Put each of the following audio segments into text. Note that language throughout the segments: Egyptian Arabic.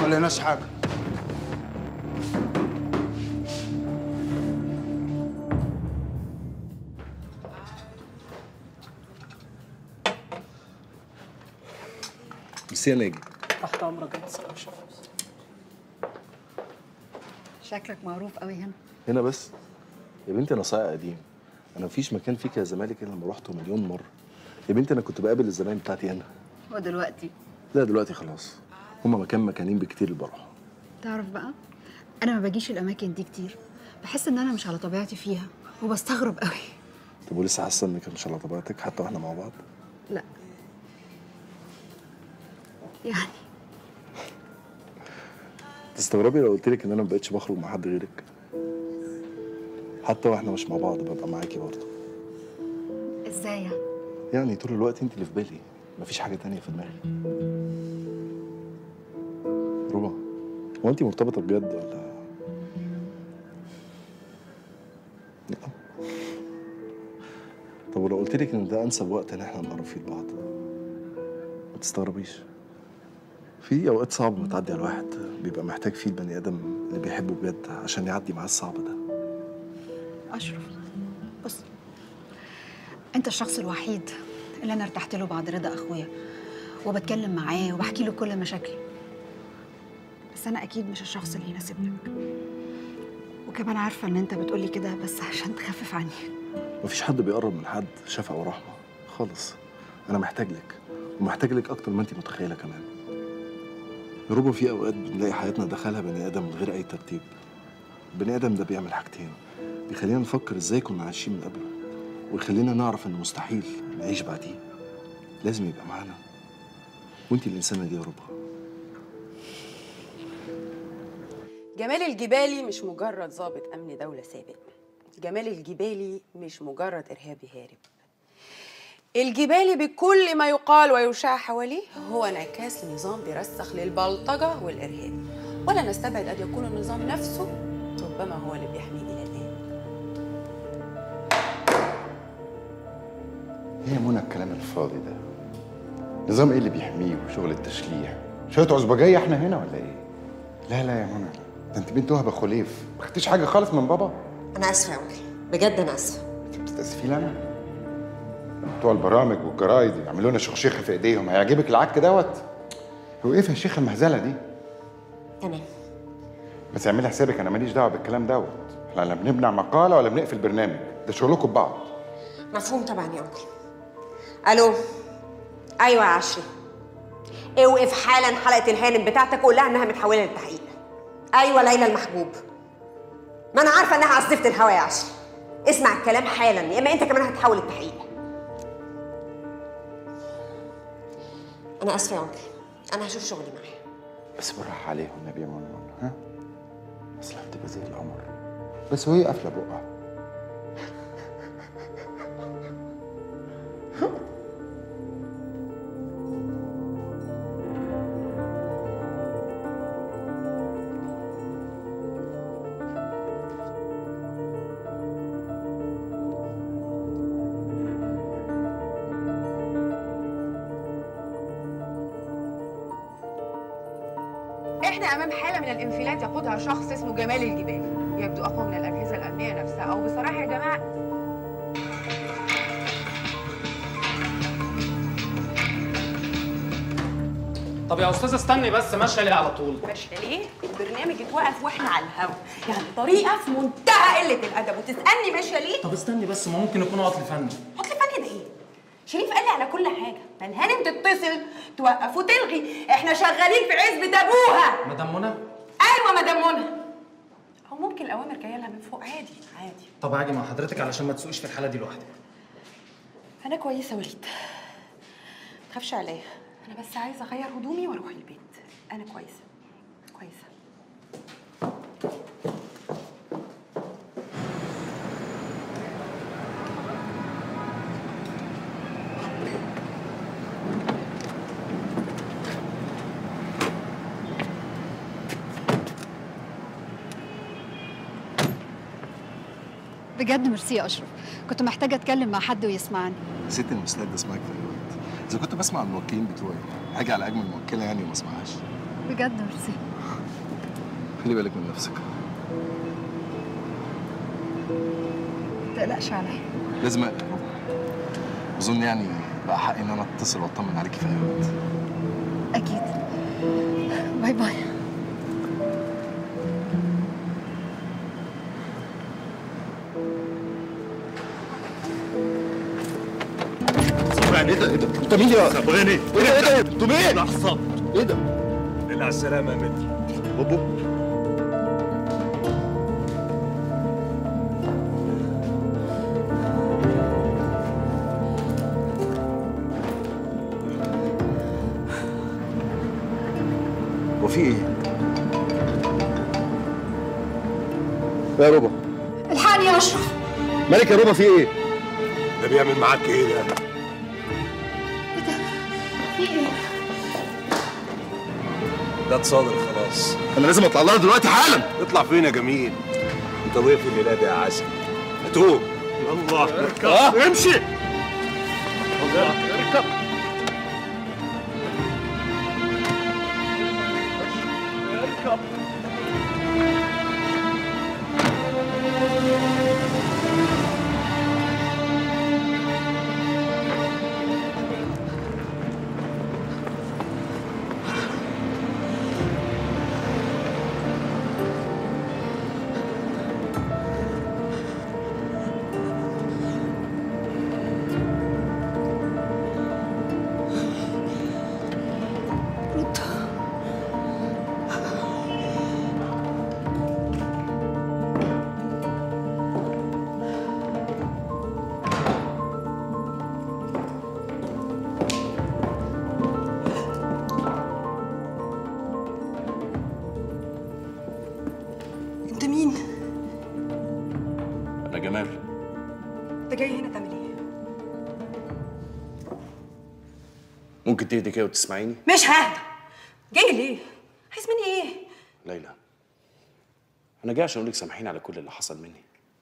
ما لقيناش حاجه ميرسي يا ناجي تحت امرك يا مستر اشرف شكلك معروف قوي هنا هنا بس يا بنتي انا صايع قديم انا مفيش مكان فيك يا زمالك الا لما رحته مليون مره يا بنتي انا كنت بقابل الزباين بتاعتي هنا ودلوقتي لا دلوقتي خلاص هما مكان مكانين بكتير اللي بروح تعرف بقى انا ما باجيش الاماكن دي كتير بحس ان انا مش على طبيعتي فيها وبستغرب قوي طب ولسه حاسه انك مش على طبيعتك حتى واحنا مع بعض لا يعني تستغربي لو قلت لك ان انا ما بقتش بخرج مع حد غيرك حتى واحنا مش مع بعض ببقى معاكي برضه ازاي يعني يعني طول الوقت انت اللي في بالي مفيش حاجه تانية في دماغي ربع هو انت مرتبطه بجد ولا لا طب ولو قلت لك ان ده انسب وقت ان احنا نقرب فيه لبعض ما تستغربيش في اوقات صعبه بتعدي على الواحد بيبقى محتاج فيه البني ادم اللي بيحبه بجد عشان يعدي معاه الصعب ده اشرف بص انت الشخص الوحيد اللي انا ارتحت له بعد رضا اخويا وبتكلم معاه وبحكي له كل مشاكلي بس انا اكيد مش الشخص اللي يناسبني وكمان عارفه ان انت بتقولي كده بس عشان تخفف عني مفيش حد بيقرب من حد شفقة ورحمة خالص أنا محتاج لك ومحتاج لك أكتر ما أنت متخيلة كمان يا ربما في أوقات بنلاقي حياتنا دخلها بني آدم من غير أي ترتيب البني آدم ده بيعمل حاجتين بيخلينا نفكر إزاي كنا عايشين من قبله ويخلينا نعرف إن مستحيل نعيش بعديه لازم يبقى معانا وأنت الإنسانة دي يا ربما جمال الجبالي مش مجرد ضابط امن دوله سابق جمال الجبالي مش مجرد ارهابي هارب الجبالي بكل ما يقال ويشاع حواليه هو انعكاس لنظام بيرسخ للبلطجه والارهاب ولا نستبعد ان يكون النظام نفسه ربما هو اللي بيحميه الى الان ايه يا منى الكلام الفاضي ده نظام ايه اللي بيحميه وشغل التشليح شويه عصبجيه احنا هنا ولا ايه لا لا يا منى ده انت بنت وهبه خليف ما خدتيش حاجه خالص من بابا انا اسفه يا انكل بجد انا اسفه انت بتستأسفي لي انا بتوع البرامج والجرايد يعملوا لنا شخشيخه في ايديهم هيعجبك العك دوت هو ايه يا شيخ المهزله دي تمام بس اعملي حسابك انا ماليش دعوه بالكلام دوت احنا لا بنبنع مقاله ولا بنقفل برنامج ده شغلكم ببعض مفهوم طبعا يا انكل الو ايوه يا عشري اوقف حالا حلقه الهانم بتاعتك وقول لها انها متحوله للتحقيق ايوه ليلى المحبوب ما انا عارفه انها عصفت الهوا يا عشري اسمع الكلام حالا يا اما انت كمان هتحول التحقيق انا اسفه يا انكل انا هشوف شغلي معاها بس بالراحه عليهم النبي يا منى ها اصل هتبقى زي القمر بس وهي قافله بقها احنا امام حاله من الانفلات يقودها شخص اسمه جمال الجبالي يبدو اقوى من الاجهزه الامنيه نفسها او بصراحه يا جماعه طب يا استاذه استني بس ماشيه ليه على طول ماشيه ليه؟ البرنامج اتوقف واحنا على الهوا يعني طريقه في منتهى قله الادب وتسالني ماشيه ليه؟ طب استني بس ما ممكن يكون عطل فني عطل فني ده ايه؟ شريف قال لي على كل حاجه ما الهانم تتصل توقف وتلغي احنا شغالين في عزبه ابوها مدام منى ايوه مدام منى او ممكن الاوامر جايه لها من فوق عادي عادي طب هاجي مع حضرتك علشان ما تسوقيش في الحاله دي لوحدك انا كويسه وليد تخافش عليا انا بس عايزه اغير هدومي واروح البيت انا كويسه كويسه بجد ميرسي يا اشرف كنت محتاجه اتكلم مع حد ويسمعني نسيت المستعد اسمعك في الوقت اذا كنت بسمع الموكلين بتوعي حاجه على اجمل موكله يعني وما اسمعهاش بجد ميرسي خلي بالك من نفسك ما تقلقش عليا لازم اقلق يا ربع اظن يعني بقى حقي ان انا اتصل واطمن عليكي في اي وقت اكيد باي باي ايه ده ايه ده انت مين يا صبراني ايه ده ايه ده انتوا مين لحظة ايه ده الى على السلامة يا متر بوبو هو في ايه؟ يا ربا الحقني يا اشرف مالك يا ربا في ايه؟ ده بيعمل معاك ايه ده؟ في ايه ده اتصادر خلاص انا لازم اطلع لها دلوقتي حالا اطلع فين يا جميل؟ انت ضيف الليلة دي يا عسل هتقوم الله اركب آه. امشي اركب انت مين؟ انا جمال انت جاي هنا تعمل ايه؟ ممكن تهدي كده وتسمعيني مش ههدى جاي ليه؟ عايز مني ايه؟ ليلى انا جاي عشان اقول لك سامحيني على كل اللي حصل مني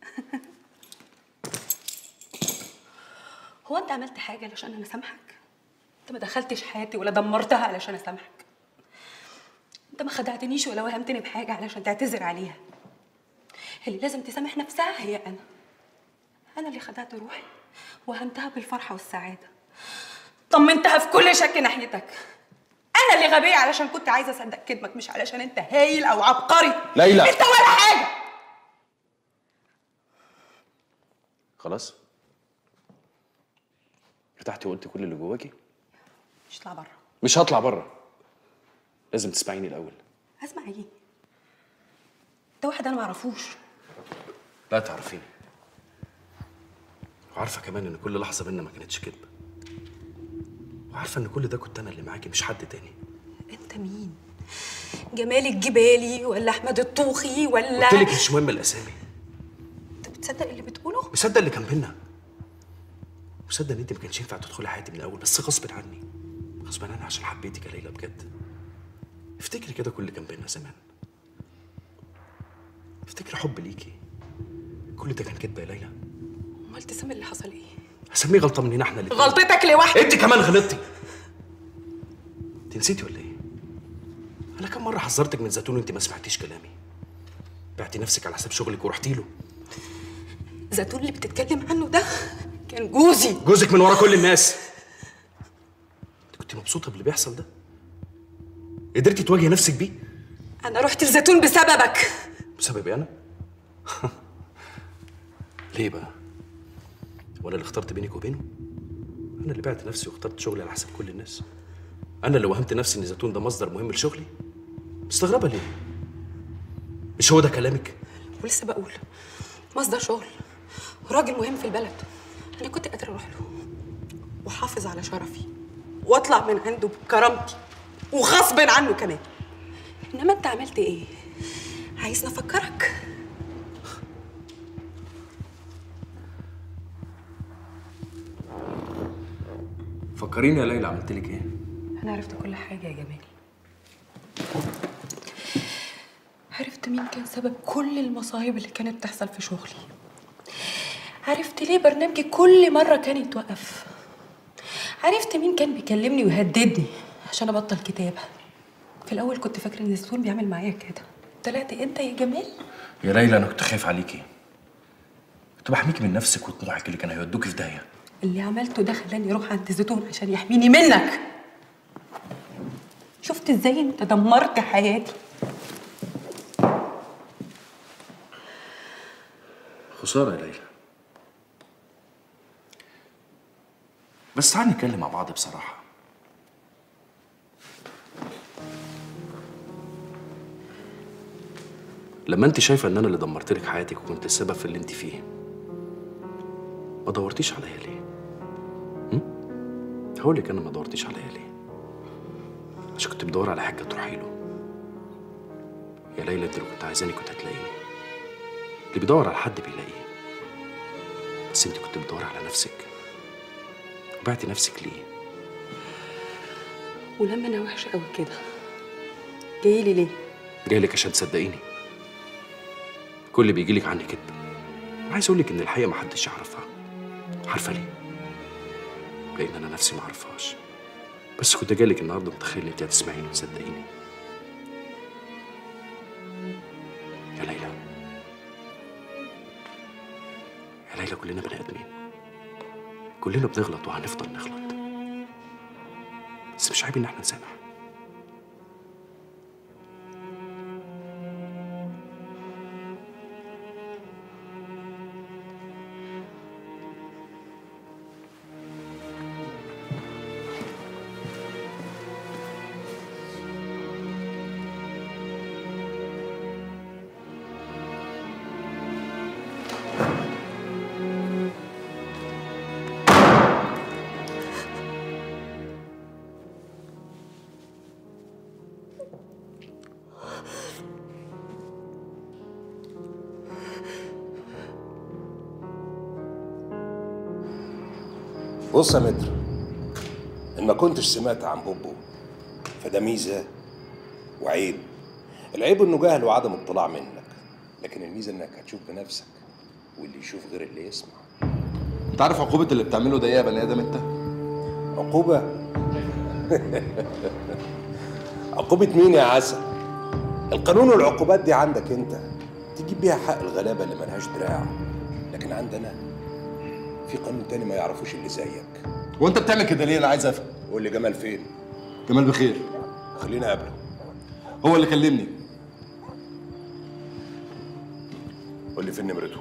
هو انت عملت حاجه علشان انا اسامحك؟ انت ما دخلتش حياتي ولا دمرتها علشان اسامحك انت ما خدعتنيش ولا وهمتني بحاجه علشان تعتذر عليها اللي لازم تسامح نفسها هي انا انا اللي خدعت روحي وهمتها بالفرحه والسعاده طمنتها في كل شك ناحيتك انا اللي غبيه علشان كنت عايزه اصدق كلمك مش علشان انت هايل او عبقري ليلى. انت ولا حاجه خلاص ارتحتي وقلتي كل اللي جواكي مش اطلع بره مش هطلع بره لازم تسمعيني الاول اسمع ايه ده واحد انا ما اعرفوش لا تعرفيني وعارفه كمان ان كل لحظه بينا ما كانتش كدبه وعارفه ان كل ده كنت انا اللي معاكي مش حد تاني انت مين جمال الجبالي ولا احمد الطوخي ولا قلت لك مش مهم الاسامي انت بتصدق اللي بتقوله مصدق اللي كان بينا مصدق ان انت ما كانش ينفع تدخلي حياتي من الاول بس غصب عني غصب عني عشان حبيتك يا ليلى بجد افتكري كده كل اللي كان بينا زمان افتكري حب ليكي كل ده كان كدبه يا ليلى امال تسمي اللي حصل ايه هسميه غلطه مننا احنا الاتنين غلطتك لوحدك انت كمان غلطتي انت نسيتي ولا ايه انا كم مره حذرتك من زيتون وانت ما سمعتيش كلامي بعتي نفسك على حساب شغلك ورحتي له زيتون اللي بتتكلم عنه ده كان جوزي جوزك من ورا كل الناس انت كنت مبسوطه باللي بيحصل ده قدرتي تواجهي نفسك بيه انا رحت لزيتون بسببك بسببي انا ليه بقى ولا اللي اخترت بينك وبينه انا اللي بعت نفسي واخترت شغلي على حساب كل الناس انا اللي وهمت نفسي ان زيتون ده مصدر مهم لشغلي مستغربه ليه مش هو ده كلامك ولسه بقول مصدر شغل وراجل مهم في البلد انا كنت قادره اروح له واحافظ على شرفي واطلع من عنده بكرامتي وغصب عنه كمان انما انت عملت ايه عايزني افكرك فكريني يا ليلى عملت لك ايه انا عرفت كل حاجه يا جمال عرفت مين كان سبب كل المصايب اللي كانت بتحصل في شغلي عرفت ليه برنامجي كل مرة كان يتوقف عرفت مين كان بيكلمني ويهددني عشان أبطل كتابة في في الاول كنت فاكره ان الزيتون بيعمل معايا كده طلعت انت يا جمال يا ليلى انا كنت خايف عليكي كنت بحميكي من نفسك وطموحك اللي كانوا هيودوكي في داهيه اللي عملته ده خلاني اروح عند الزيتون عشان يحميني منك شفت ازاي انت دمرت حياتي خساره يا ليلى بس تعالي نتكلم مع بعض بصراحه لما انت شايفه ان انا اللي دمرت لك حياتك وكنت السبب في اللي انت فيه ما دورتيش عليا ليه هم؟ هقول لك انا ما دورتيش عليا ليه عشان كنت بدور على حاجه تروحي له يا ليلى انت لو كنت عايزاني كنت هتلاقيني اللي بيدور على حد بيلاقيه بس انت كنت بتدور على نفسك وبعتي نفسك ليه ولما انا وحشه قوي كده جاي لي ليه جاي لك عشان تصدقيني كل اللي بيجي لك عني كده عايز اقول لك ان الحقيقه ما حدش يعرفها عارفه ليه لان انا نفسي ما اعرفهاش بس كنت جاي لك النهارده متخيل ان انت هتسمعيني وتصدقيني يا ليلى يا ليلى كلنا بني ادمين كلنا بنغلط وهنفضل نغلط بس مش عيب ان احنا نسامح بص يا متر ان ما كنتش سمعت عن بوبو فده ميزه وعيب العيب انه جهل وعدم اطلاع منك لكن الميزه انك هتشوف بنفسك واللي يشوف غير اللي يسمع انت عارف عقوبه اللي بتعمله ده ايه يا بني ادم انت عقوبه عقوبه مين يا عسل القانون والعقوبات دي عندك انت تجيب بيها حق الغلابه اللي ملهاش دراع لكن عندنا في قانون تاني ما يعرفوش اللي زيك وانت بتعمل كده ليه انا عايز افهم قول لي جمال فين جمال بخير خليني اقابله هو اللي كلمني قول لي فين نمرته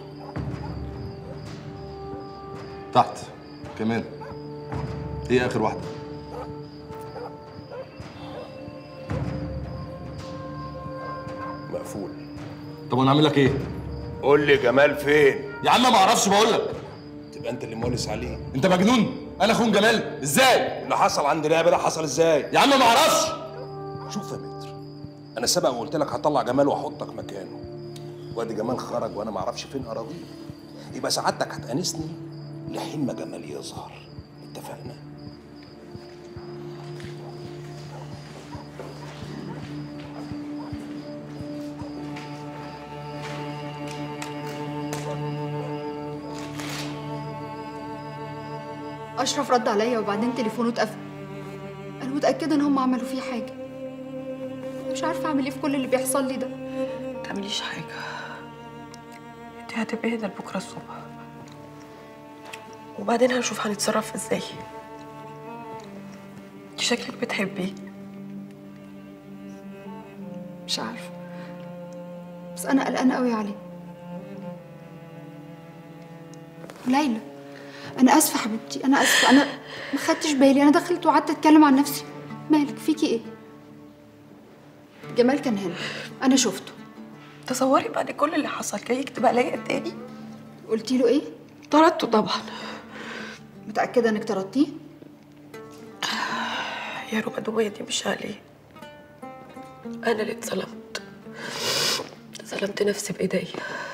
تحت كمان هي اخر واحده مقفول طب وانا اعمل لك ايه قول لي جمال فين يا عم ما اعرفش بقول لك تبقى انت اللي مونس عليه انت مجنون انا اخون جمال ازاي اللي حصل عند لعبه ده حصل ازاي يا عم ما اعرفش شوف يا متر انا سبق وقلت لك هطلع جمال واحطك مكانه وادي جمال خرج وانا ما اعرفش فين اراضيه يبقى سعادتك هتأنسني لحين ما جمال يظهر اتفقنا اشرف رد عليا وبعدين تليفونه اتقفل انا متاكده ان هم عملوا فيه حاجه مش عارفه اعمل ايه في كل اللي بيحصل لي ده ما تعمليش حاجه انت هتبقي هنا لبكره الصبح وبعدين هنشوف هنتصرف ازاي انت شكلك بتحبيه مش عارفه بس انا قلقانه قوي عليه ليلى انا اسفه حبيبتي انا اسفه انا ما خدتش بالي انا دخلت وقعدت اتكلم عن نفسي مالك فيكي ايه جمال كان هنا انا شفته تصوري بعد كل اللي حصل جاي يكتب عليا تاني قلتي له ايه طردته طبعا متاكده انك طردتيه يا روبا دموية دي مش عليه انا اللي اتظلمت ظلمت نفسي بايديا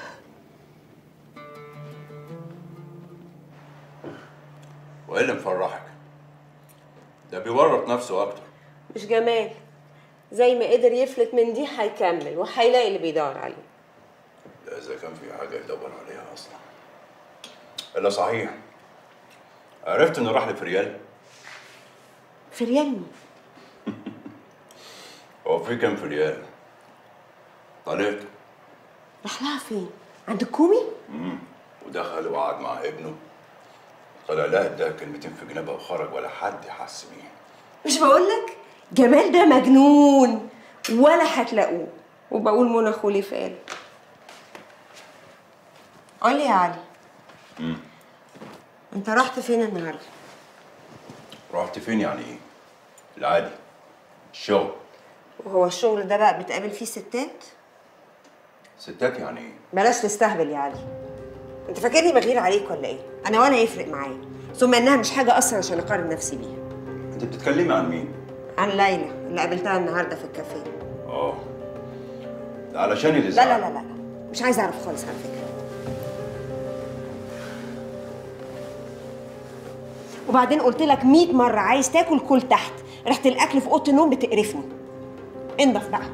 وايه اللي مفرحك؟ ده بيورط نفسه اكتر مش جمال زي ما قدر يفلت من دي هيكمل وهيلاقي اللي بيدور عليه ده اذا كان في حاجه يدور عليها اصلا الا صحيح عرفت انه راح لفريال في ريال مين؟ هو في كام في ريال طلعت راح لها فين؟ عند الكومي؟ ودخل وقعد مع ابنه طلع لها اداها كلمتين في جنابها وخرج ولا حد حس بيه مش بقول لك جمال ده مجنون ولا هتلاقوه وبقول منى خليف قال قول لي يا علي انت رحت فين النهارده رحت فين يعني ايه؟ العادي الشغل وهو الشغل ده بقى بتقابل فيه ستات ستات يعني ايه؟ بلاش تستهبل يا علي انت فاكرني بغير عليك ولا ايه انا ولا يفرق معايا ثم انها مش حاجه اصلا عشان اقارن نفسي بيها انت بتتكلمي عن مين؟ عن ليلى اللي قابلتها النهارده في الكافيه اه ده علشان اللي لا لا لا لا مش عايزه اعرف خالص على فكره وبعدين قلت لك 100 مره عايز تاكل كل تحت ريحه الاكل في اوضه النوم بتقرفني انضف بقى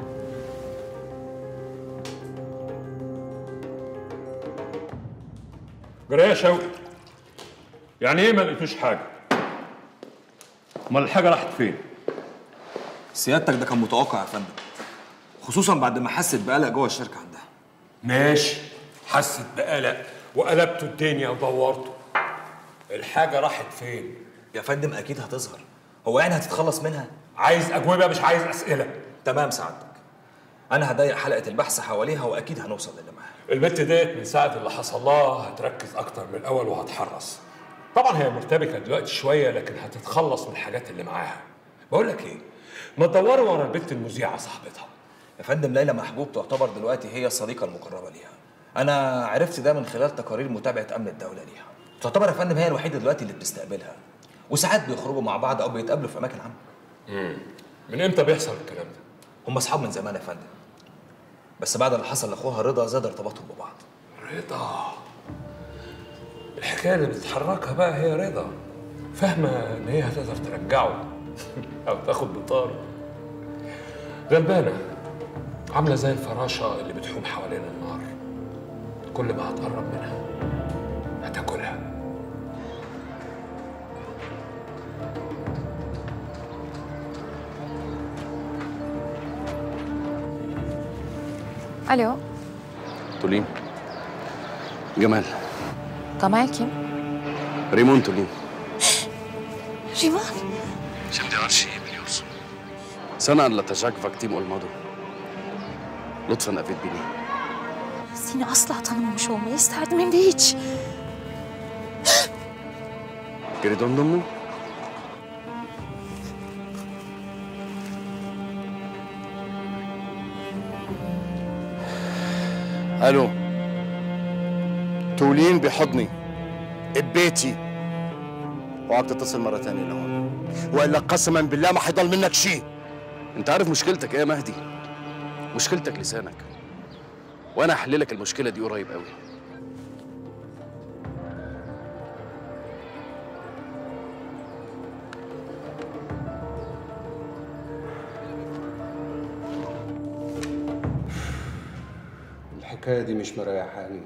جرايه يا شوقي يعني ايه ما لقيتوش حاجه امال الحاجه راحت فين سيادتك ده كان متوقع يا فندم خصوصا بعد ما حست بقلق جوه الشركه عندها ماشي حست بقلق وقلبتوا الدنيا ودورتوا الحاجه راحت فين يا فندم اكيد هتظهر هو يعني هتتخلص منها عايز اجوبه مش عايز اسئله تمام سعادتك انا هضيق حلقه البحث حواليها واكيد هنوصل للي معاها البت ديت من ساعه اللي حصل لها هتركز اكتر من الاول وهتحرص طبعا هي مرتبكه دلوقتي شويه لكن هتتخلص من الحاجات اللي معاها بقول لك ايه ما تدوروا ورا البت المذيعه صاحبتها يا فندم ليلى محجوب تعتبر دلوقتي هي الصديقه المقربه ليها انا عرفت ده من خلال تقارير متابعه امن الدوله ليها تعتبر يا فندم هي الوحيده دلوقتي اللي بتستقبلها وساعات بيخرجوا مع بعض او بيتقابلوا في اماكن عامه امم من امتى بيحصل الكلام ده هم اصحاب من زمان يا فندم بس بعد اللي حصل لاخوها رضا زاد ارتباطهم ببعض رضا الحكايه اللي بتحركها بقى هي رضا فاهمه ان هي هتقدر ترجعه او تاخد بطاره غلبانه عامله زي الفراشه اللي بتحوم حوالين النار كل ما هتقرب منها هتاكلها الو تولين جمال طب معاكي ريمون تولين ريمان Jsem dělal Bilius. سنة لا تجاك تيم الماضي لطفا أفيد بني سينا أصلا tanımamış olmayı isterdim hem de hiç. Geri döndün mü? الو تولين بحضني ببيتي اوعك تتصل مرة تانية لهون والا قسما بالله ما حيضل منك شيء انت عارف مشكلتك ايه يا مهدي مشكلتك لسانك وانا هحل لك المشكله دي قريب قوي الحكايه دي مش مريحاني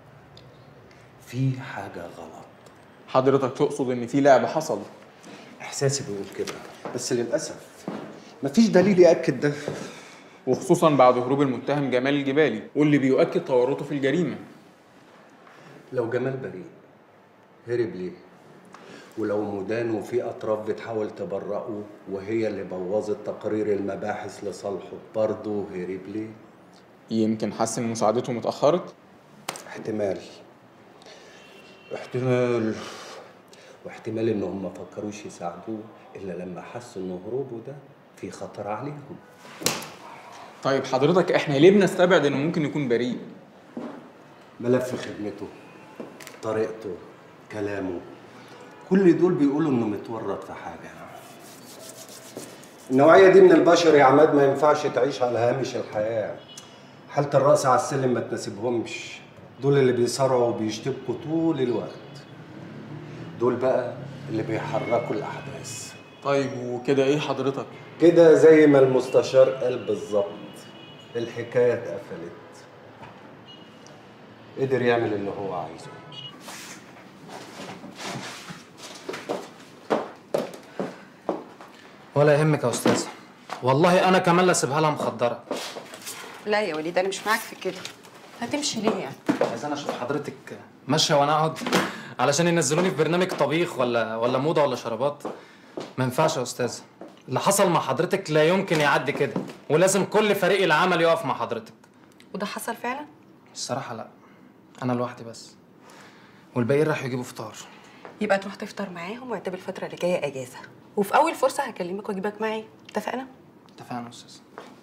في حاجه غلط حضرتك تقصد ان في لعب حصل احساسي بيقول كده بس للاسف مفيش دليل ياكد ده وخصوصا بعد هروب المتهم جمال الجبالي واللي بيؤكد تورطه في الجريمه لو جمال بريء هرب ليه؟ ولو مدان وفي اطراف بتحاول تبرئه وهي اللي بوظت تقرير المباحث لصالحه برضه هرب ليه؟ يمكن حس ان مساعدته اتاخرت احتمال احتمال واحتمال انهم ما فكروش يساعدوه الا لما حسوا ان هروبه ده في خطر عليهم طيب حضرتك احنا ليه بنستبعد انه ممكن يكون بريء ملف خدمته طريقته كلامه كل دول بيقولوا انه متورط في حاجه النوعيه دي من البشر يا عماد ما ينفعش تعيش على هامش الحياه حاله الراس على السلم ما تناسبهمش دول اللي بيصارعوا وبيشتبكوا طول الوقت دول بقى اللي بيحركوا الاحداث طيب وكده ايه حضرتك كده زي ما المستشار قال بالظبط الحكايه اتقفلت قدر يعمل اللي هو عايزه ولا يهمك يا استاذ والله انا كمان لا اسيبها لها مخدره لا يا وليد انا مش معاك في كده هتمشي ليه يعني عايز انا اشوف حضرتك ماشيه وانا اقعد علشان ينزلوني في برنامج طبيخ ولا ولا موضه ولا شرابات ما ينفعش يا استاذه اللي حصل مع حضرتك لا يمكن يعدي كده ولازم كل فريق العمل يقف مع حضرتك وده حصل فعلا الصراحه لا انا لوحدي بس والباقيين راحوا يجيبوا فطار يبقى تروح تفطر معاهم واعتبر الفتره اللي جايه اجازه وفي اول فرصه هكلمك واجيبك معايا اتفقنا اتفقنا يا استاذ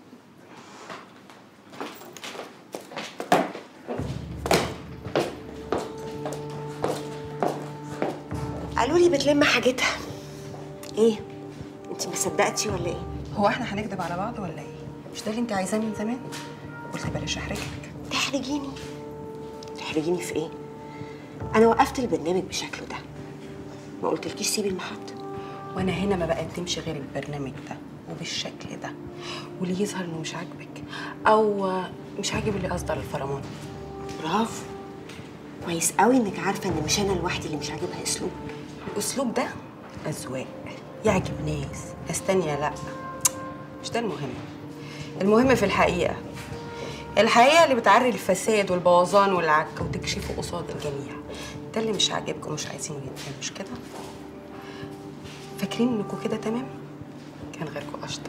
قالوا لي بتلم حاجتها ايه انت ما صدقتي ولا ايه هو احنا هنكدب على بعض ولا ايه مش ده اللي انت عايزاه من زمان قلت بلاش احرجك تحرجيني تحرجيني في ايه انا وقفت البرنامج بشكله ده ما قلتلكيش سيبي المحطه وانا هنا ما بقدمش غير البرنامج ده وبالشكل ده واللي يظهر انه مش عاجبك او مش عاجب اللي اصدر الفرمان برافو كويس قوي انك عارفه ان مش انا لوحدي اللي مش عاجبها اسلوب الاسلوب ده اذواق يعجب ناس ناس تانية لا مش ده المهم المهم في الحقيقه الحقيقه اللي بتعري الفساد والبوظان والعك وتكشفه قصاد الجميع ده اللي مش عاجبكم ومش عايزينه يتم مش كده فاكرين انكم كده تمام كان غيركم اشطر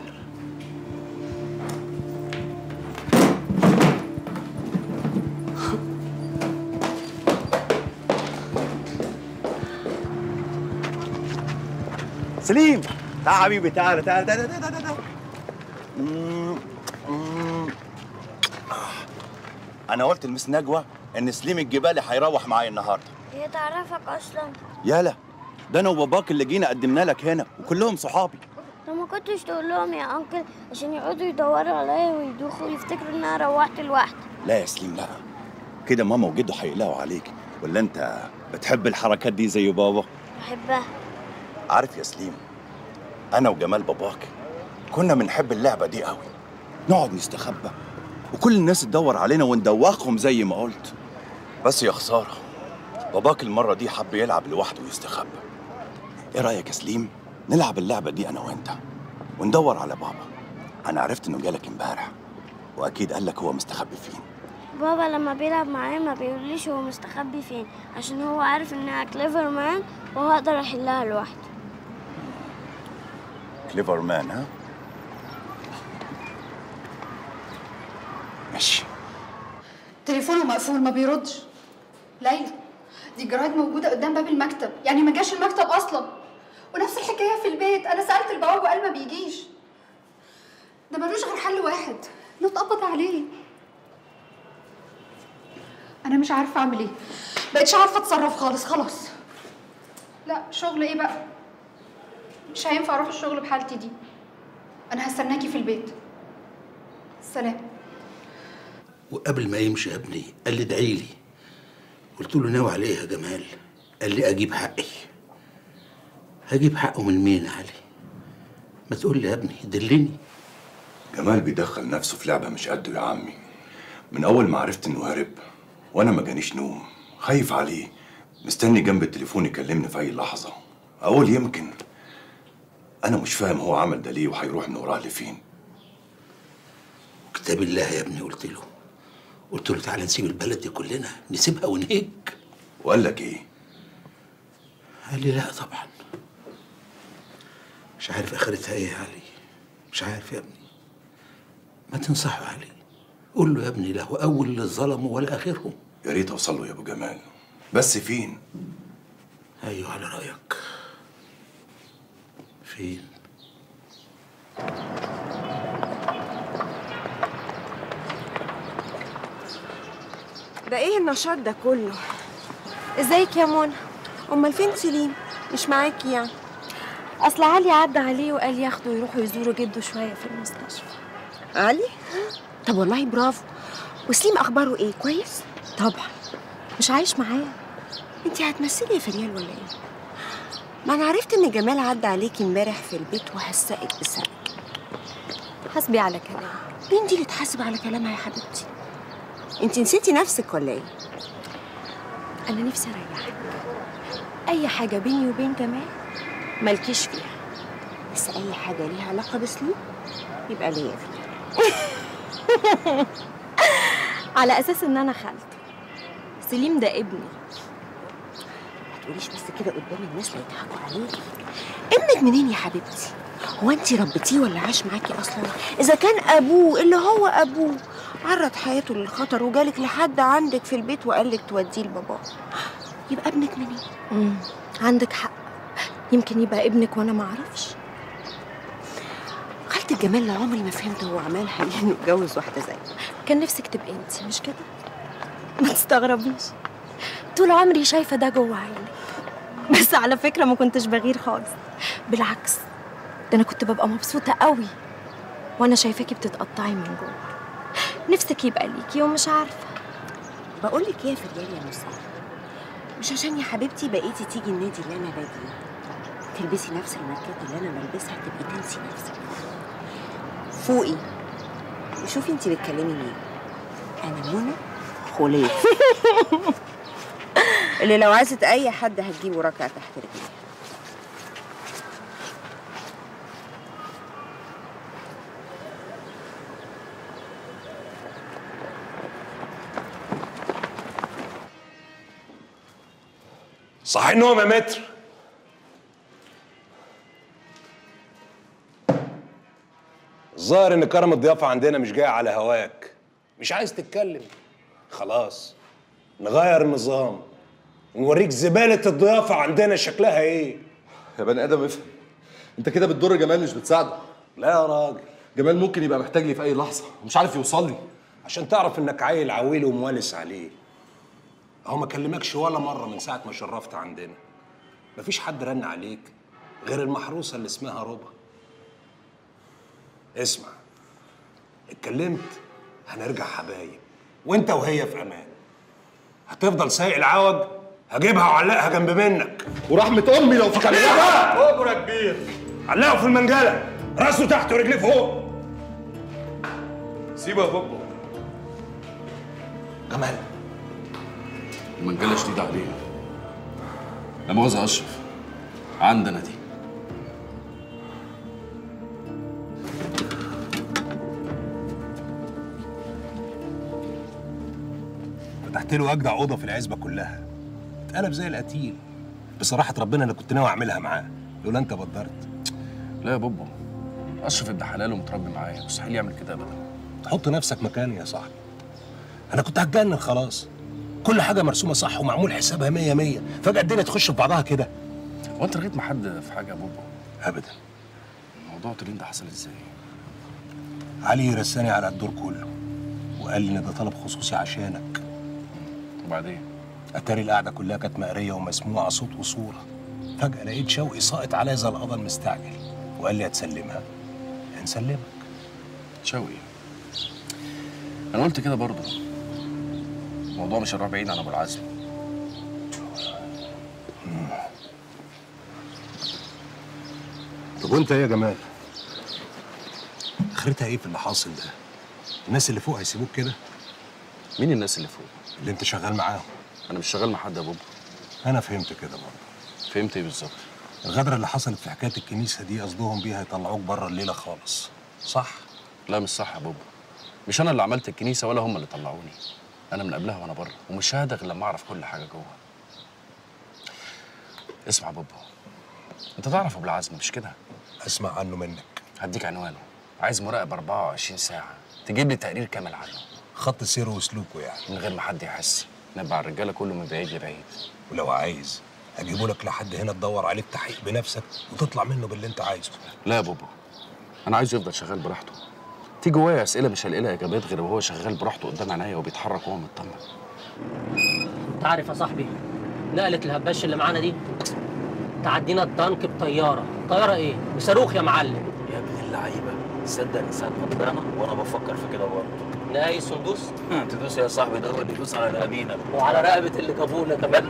سليم تعال حبيبي تعال تعال تعال تعال تعال, تعال. مم، مم. انا قلت لمس نجوى ان سليم الجبالي هيروح معايا النهارده هي تعرفك اصلا يالا ده انا وباباك اللي جينا قدمنا لك هنا وكلهم صحابي طب ما كنتش تقول لهم يا انكل عشان يقعدوا يدوروا عليا ويدوخوا ويفتكروا ان انا روحت لوحدي لا يا سليم لا كده ماما وجده هيقلقوا عليك ولا انت بتحب الحركات دي زي بابا بحبها عارف يا سليم انا وجمال باباك كنا بنحب اللعبه دي قوي نقعد نستخبى وكل الناس تدور علينا وندوخهم زي ما قلت بس يا خساره باباك المره دي حب يلعب لوحده ويستخبى ايه رايك يا سليم نلعب اللعبه دي انا وانت وندور على بابا انا عرفت انه جالك امبارح واكيد قال لك هو مستخبي فين بابا لما بيلعب معايا ما بيقوليش هو مستخبي فين عشان هو عارف انها كليفر مان وهقدر احلها لوحدي كليفر مان ها ماشي تليفونه مقفول ما بيردش ليلى دي الجرايد موجودة قدام باب المكتب يعني ما جاش المكتب أصلا ونفس الحكاية في البيت أنا سألت البواب وقال ما بيجيش ده ملوش غير حل واحد نتقبض عليه أنا مش عارفة أعمل إيه بقتش عارفة أتصرف خالص خلاص لا شغل إيه بقى مش هينفع أروح الشغل بحالتي دي أنا هستناكي في البيت سلام وقبل ما يمشي يا ابني قال لي ادعي لي قلت له ناوي على ايه يا جمال قال لي اجيب حقي هجيب حقه من مين يا علي ما تقول لي يا ابني دلني جمال بيدخل نفسه في لعبة مش قده يا عمي من أول ما عرفت إنه هرب وأنا ما جانيش نوم خايف عليه مستني جنب التليفون يكلمني في أي لحظة أقول يمكن أنا مش فاهم هو عمل ده ليه وهيروح من وراه لفين كتاب الله يا ابني قلت له قلت له تعالى نسيب البلد دي كلنا نسيبها ونهج وقال لك إيه؟ قال لي لا طبعا مش عارف اخرتها ايه يا علي مش عارف يا ابني ما تنصحه يا علي قول له يا ابني لا هو اول اللي ظلموا ولا اخرهم يا ريت أوصل له يا أبو جمال بس فين؟ ايوه على رايك فين ده ايه النشاط ده كله ازيك يا منى امال فين سليم مش معاكي يعني اصل علي عدى عليه وقال ياخده يروحوا يزوروا جده شويه في المستشفى علي طب والله برافو وسليم اخباره ايه كويس طبعا مش عايش معاه انت هتمثلي يا فريال ولا ايه ما انا عرفت ان جمال عدى عليكي امبارح في البيت وهزقك بسرق حسبي على كلامك مين دي اللي تحاسب على كلامها يا حبيبتي انت نسيتي نفسك ولا ايه انا نفسي اريحك اي حاجه بيني وبين جمال مالكيش فيها بس اي حاجه ليها علاقه بسليم يبقى ليا فيها على اساس ان انا خالته سليم ده ابني ما تقوليش بس كده قدام الناس لا يضحكوا عليكي ابنك منين يا حبيبتي هو انت ربيتيه ولا عاش معاكي اصلا اذا كان ابوه اللي هو ابوه عرض حياته للخطر وجالك لحد عندك في البيت وقال لك توديه لباباه يبقى ابنك منين امم عندك حق يمكن يبقى ابنك وانا ما اعرفش خالة الجمال اللي عمري ما فهمت هو عملها ليه انه اتجوز واحده زيك كان نفسك تبقي انت مش كده ما تستغربيش طول عمري شايفه ده جوه عينك بس على فكره ما كنتش بغير خالص بالعكس ده انا كنت ببقى مبسوطه قوي وانا شايفاكي بتتقطعي من جوه نفسك يبقى ليكي ومش عارفه بقول لك ايه يا فريال يا نصار مش عشان يا حبيبتي بقيتي تيجي النادي اللي انا باجي تلبسي نفس الماركات اللي انا بلبسها تبقي تنسي نفسك فوقي وشوفي انت بتكلمي مين انا منى خليف اللي لو عايزه اي حد هتجيبه ركعه تحت رجلي صح النوم يا متر الظاهر ان كرم الضيافه عندنا مش جاي على هواك مش عايز تتكلم خلاص نغير النظام نوريك زباله الضيافه عندنا شكلها ايه يا بني ادم افهم انت كده بتضر جمال مش بتساعده لا يا راجل جمال ممكن يبقى محتاج لي في اي لحظه ومش عارف يوصل لي عشان تعرف انك عيل عويل وموالس عليه اهو ما كلمكش ولا مره من ساعه ما شرفت عندنا مفيش حد رن عليك غير المحروسه اللي اسمها ربا اسمع اتكلمت هنرجع حبايب وانت وهي في امان هتفضل سايق العوج هجيبها وعلقها جنب منك ورحمه امي لو فكرت اجرة كبير علقه في المنجله راسه تحت ورجليه فوق سيبه يا بابا جمال المنجلة شديدة عليه لا مؤاخذة يا أشرف عندنا دي فتحت له اجدع اوضه في العزبه كلها اتقلب زي القتيل بصراحه ربنا انا كنت ناوي اعملها معاه لولا انت بدرت لا يا بابا أشرف ابن حلال ومتربي معايا مستحيل يعمل كده أبدا تحط نفسك مكاني يا صاحبي انا كنت هتجنن خلاص كل حاجه مرسومه صح ومعمول حسابها مية مية فجاه الدنيا تخش في بعضها كده هو أنت لغيت مع حد في حاجة يا بابا ابدا موضوع ترين ده حصل إزاي؟ علي رساني على الدور كله وقال لي ان ده طلب خصوصي عشانك وبعدين اتاري القعده كلها كانت مقريه ومسموعه صوت وصوره فجاه لقيت شوقي ساقط عليا زي القضا المستعجل وقال لي هتسلمها هنسلمك شوقي أنا قلت كده برضه الموضوع مش هيروح بعيد عن أبو العزم طب وانت ايه يا جمال اخرتها ايه في اللي حاصل ده الناس اللي فوق هيسيبوك كده مين الناس اللي فوق اللي انت شغال معاهم أنا مش شغال مع حد يا بابا انا فهمت كده برضه فهمت إيه بالظبط؟ الغدره اللي حصلت في حكايه الكنيسه دي قصدهم بيها يطلعوك بره الليله خالص صح لا مش صح يا بابا مش انا اللي عملت الكنيسه ولا هم اللي طلعوني انا من قبلها وانا بره ومش ههدى غير لما اعرف كل حاجه جوه اسمع يا بابا انت تعرف ابو العزم مش كده اسمع عنه منك هديك عنوانه عايز مراقب 24 ساعه تجيب لي تقرير كامل عنه خط سيره وسلوكه يعني من غير ما حد يحس نبع الرجاله كله من بعيد لبعيد ولو عايز اجيبه لك لحد هنا تدور عليه التحقيق بنفسك وتطلع منه باللي انت عايزه لا يا بابا انا عايزه يفضل شغال براحته في جوايا اسئله مش هلاقي لها اجابات غير وهو شغال براحته قدام عينيا وبيتحرك وهو مطمن انت عارف يا صاحبي نقلة الهباش اللي معانا دي تعدينا الدنك بطيارة طيارة ايه؟ بصاروخ يا معلم يا ابن اللعيبه تصدق انسان غلطانه وانا بفكر في كده برضه نهاية سندوس تدوس يا صاحبي ده هو اللي يدوس على رقابينا وعلى رقبة اللي جابونا كمان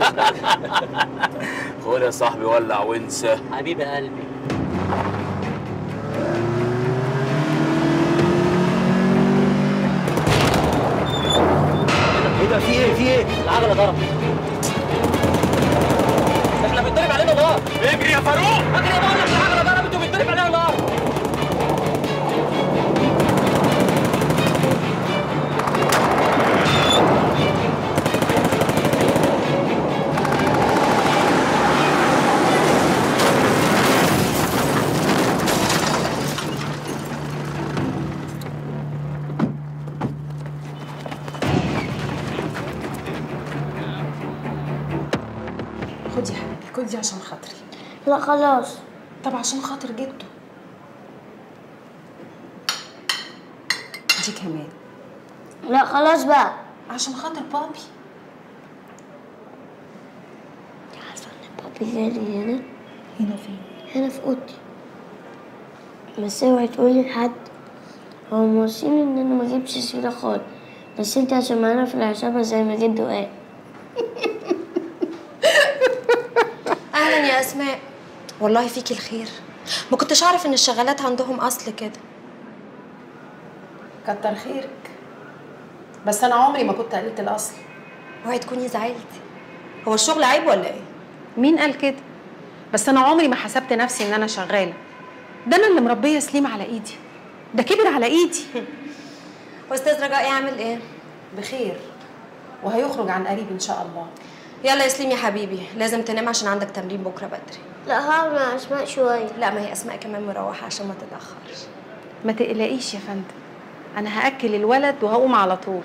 خد يا صاحبي ولع وانسى حبيب قلبي ايه ده في ايه في ايه العجلة ضربت احنا بيتضرب علينا نار اجري يا فاروق اجري يا بقول لك العجلة ضربت وبيتضرب علينا نار ايدي عشان خاطري لا خلاص طب عشان خاطر جده دي كمان لا خلاص بقى عشان خاطر بابي بابي جالي هنا هنا فين هنا في اوضتي بس اوعي تقولي لحد هو موصيني ان انا ما اجيبش سيرة خالص بس انت عشان معانا في العصابة زي ما جده قال اهلا يا اسماء والله فيكي الخير ما كنتش اعرف ان الشغالات عندهم اصل كده كتر خيرك بس انا عمري ما كنت قلت الاصل اوعي تكوني زعلتي هو الشغل عيب ولا ايه مين قال كده بس انا عمري ما حسبت نفسي ان انا شغاله ده انا اللي مربيه سليم على ايدي ده كبر على ايدي واستاذ رجاء يعمل ايه بخير وهيخرج عن قريب ان شاء الله يلا يا سليم يا حبيبي لازم تنام عشان عندك تمرين بكره بدري لا هقعد مع اسماء شوية لا ما هي اسماء كمان مروحه عشان ما تتاخرش ما تقلقيش يا فندم انا هاكل الولد وهقوم على طول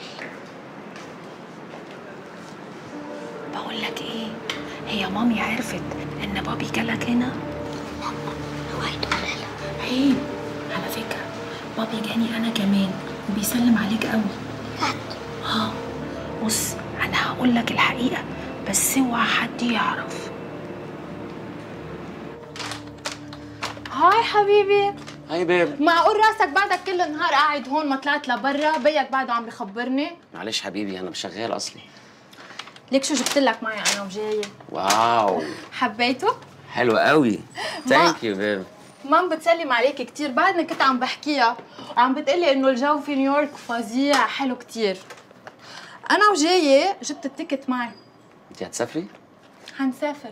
بقول لك ايه هي مامي عرفت ان بابي جالك هنا اوعي تقولي عيب على فكره بابي جاني انا كمان وبيسلم عليك قوي اه بص انا هقول لك الحقيقه بس اوعى حد يعرف هاي حبيبي هاي بيب معقول راسك بعدك كل النهار قاعد هون ما طلعت لبرا بيك بعده عم بخبرني معلش حبيبي انا شغال اصلي ليك شو جبت لك معي انا وجايه واو حبيته حلو قوي ثانك يو بيب مام بتسلم عليك كتير بعدني كنت عم بحكيها وعم بتقلي انه الجو في نيويورك فظيع حلو كتير انا وجايه جبت التيكت معي انت هتسافري حنسافر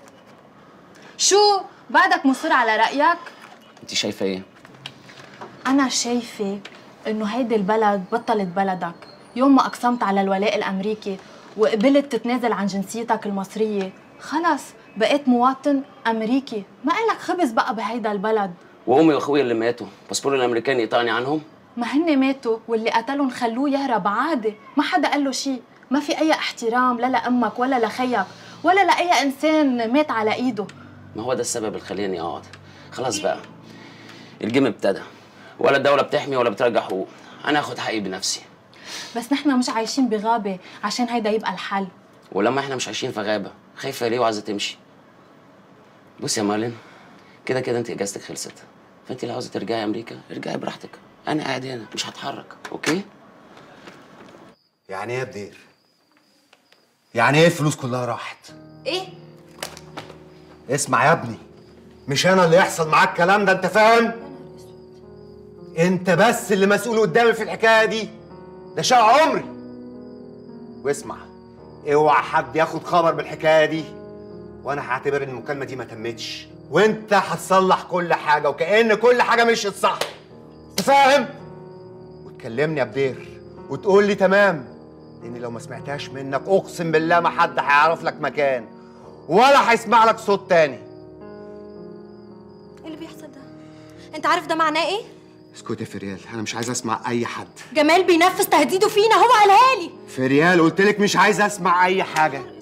شو بعدك مصر على رايك انت شايفه ايه أنا شايفة إنه هيدي البلد بطلت بلدك يوم ما أقسمت على الولاء الأمريكي وقبلت تتنازل عن جنسيتك المصرية خلص بقيت مواطن أمريكي ما إلك خبز بقى بهيدا البلد وامي واخويا اللي ماتوا باسبور الامريكاني يقطعني عنهم ما هن ماتوا واللي قتلهم خلوه يهرب عادي ما حدا قال له شيء ما في أي احترام لا لأمك ولا لخيك ولا لأي إنسان مات على إيده ما هو ده السبب اللي خلاني اقعد خلاص بقى الجيم ابتدى ولا الدوله بتحمي ولا بترجع حقوق انا هاخد حقي بنفسي بس نحن مش عايشين بغابة عشان هيدا يبقى الحل ولما احنا مش عايشين في غابه خايفه ليه وعايزه تمشي بص يا مارلين كده كده انت اجازتك خلصت فانت لو عاوزه ترجعي امريكا ارجعي براحتك انا قاعد هنا مش هتحرك اوكي يعني ايه يا بدير؟ يعني ايه الفلوس كلها راحت؟ ايه اسمع يا ابني مش انا اللي يحصل معاك الكلام ده انت فاهم؟ انت بس اللي مسؤول قدامي في الحكايه دي ده شقى عمري واسمع اوعى حد ياخد خبر بالحكايه دي وانا هعتبر ان المكالمه دي ما تمتش وانت هتصلح كل حاجه وكأن كل حاجه مشيت صح انت فاهم؟ وتكلمني يا بدير وتقول لي تمام لان لو ما سمعتهاش منك اقسم بالله ما حد هيعرف لك مكان ولا هيسمع لك صوت تاني ايه اللي بيحصل ده انت عارف ده معناه ايه اسكت يا فريال انا مش عايز اسمع اي حد جمال بينفذ تهديده فينا هو قالها لي فريال قلت لك مش عايز اسمع اي حاجه